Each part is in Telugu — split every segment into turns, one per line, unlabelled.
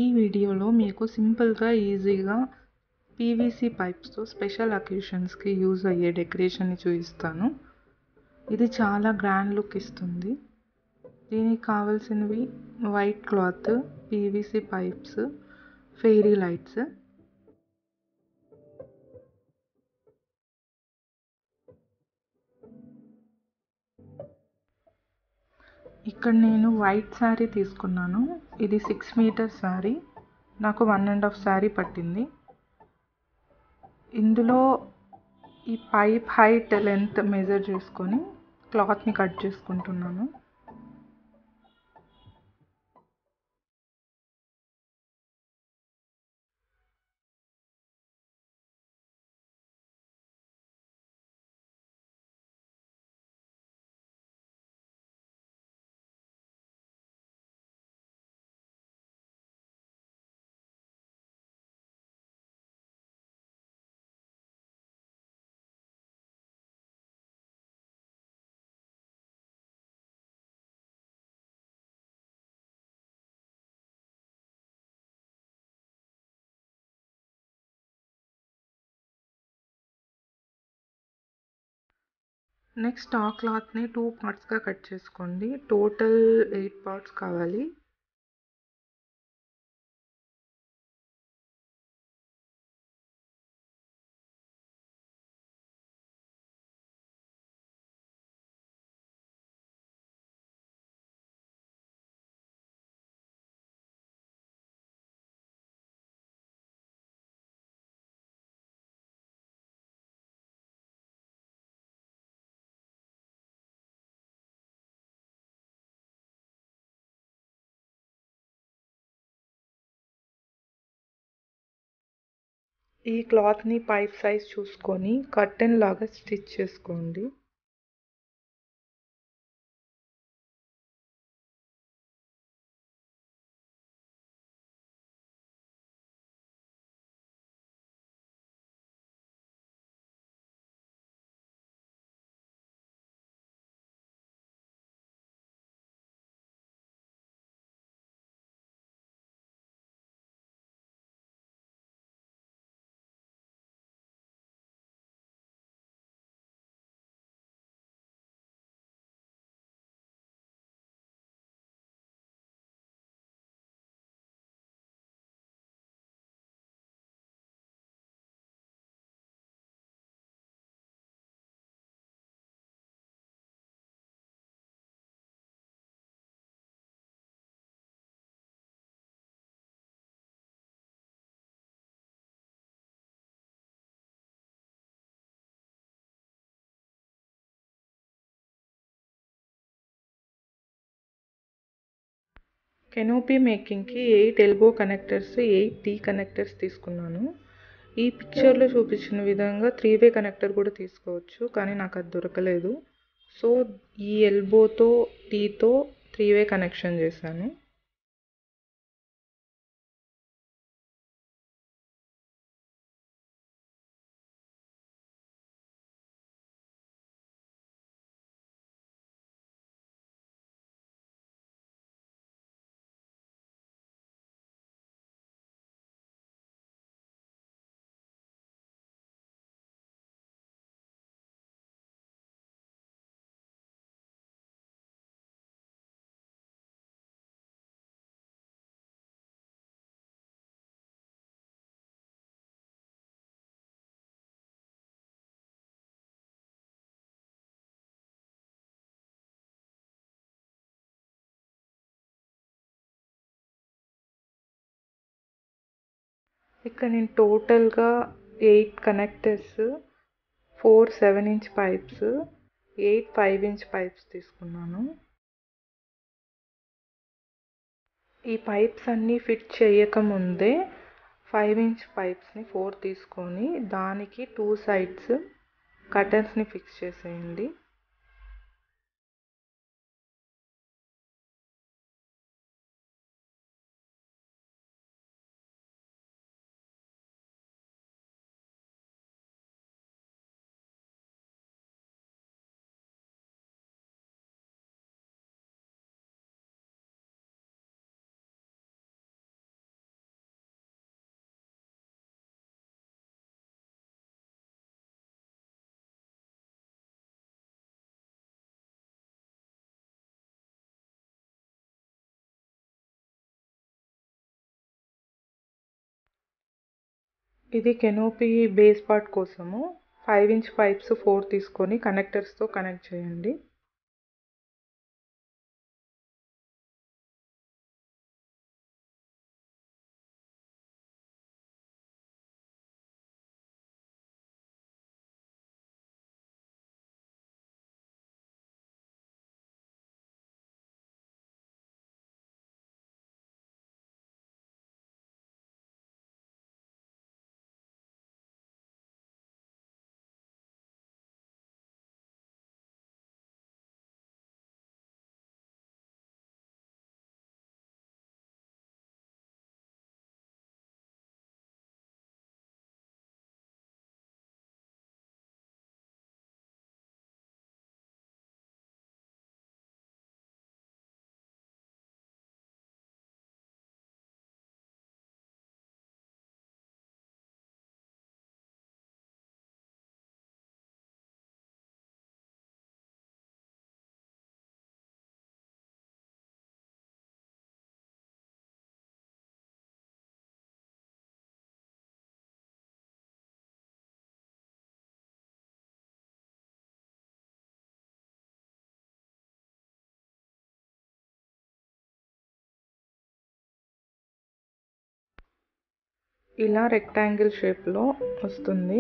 ఈ వీడియోలో మీకు సింపుల్గా ఈజీగా పీవీసీ పైప్స్తో స్పెషల్ అకేషన్స్కి యూజ్ అయ్యే డెకరేషన్ని చూపిస్తాను ఇది చాలా గ్రాండ్ లుక్ ఇస్తుంది దీనికి కావాల్సినవి white cloth PVC pipes fairy lights ఇక్కడ నేను వైట్ శారీ తీసుకున్నాను ఇది సిక్స్ మీటర్స్ శారీ నాకు వన్ అండ్ హాఫ్ శారీ పట్టింది ఇందులో ఈ పైప్ హైట్ లెంత్ మెజర్ చేసుకొని క్లాత్ని కట్ చేసుకుంటున్నాను నెక్స్ట్ ఆ క్లాత్ని టూ పార్ట్స్గా కట్ చేసుకోండి టోటల్ ఎయిట్ పార్ట్స్ కావాలి ఈ క్లాత్ని పైప్ సైజ్ చూసుకొని కర్టెన్ లాగా స్టిచ్ చేసుకోండి కెనోపీ మేకింగ్కి eight elbow connectors eight T connectors తీసుకున్నాను ఈ పిక్చర్లో చూపించిన విధంగా త్రీ వే కనెక్టర్ కూడా తీసుకోవచ్చు కానీ నాకు అది దొరకలేదు సో ఈ ఎల్బోతో టీతో త్రీ వే కనెక్షన్ చేశాను ఇక్కడ నేను టోటల్గా eight connectors four seven inch pipes eight five inch pipes తీసుకున్నాను ఈ పైప్స్ అన్నీ ఫిట్ చేయకముందే ఫైవ్ ఇంచ్ పైప్స్ని ఫోర్ తీసుకొని దానికి టూ సైడ్స్ కటర్స్ని ఫిక్స్ చేసేయండి ఇది కెనోపీ బేస్ పార్ట్ కోసము ఫైవ్ ఇంచ్ పైప్స్ ఫోర్ తీసుకొని కనెక్టర్స్తో కనెక్ట్ చేయండి ఇలా రెక్టాంగిల్ షేప్లో వస్తుంది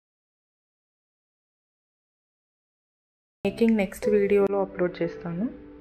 మేకింగ్ నెక్స్ట్ వీడియోలో అప్లోడ్ చేస్తాను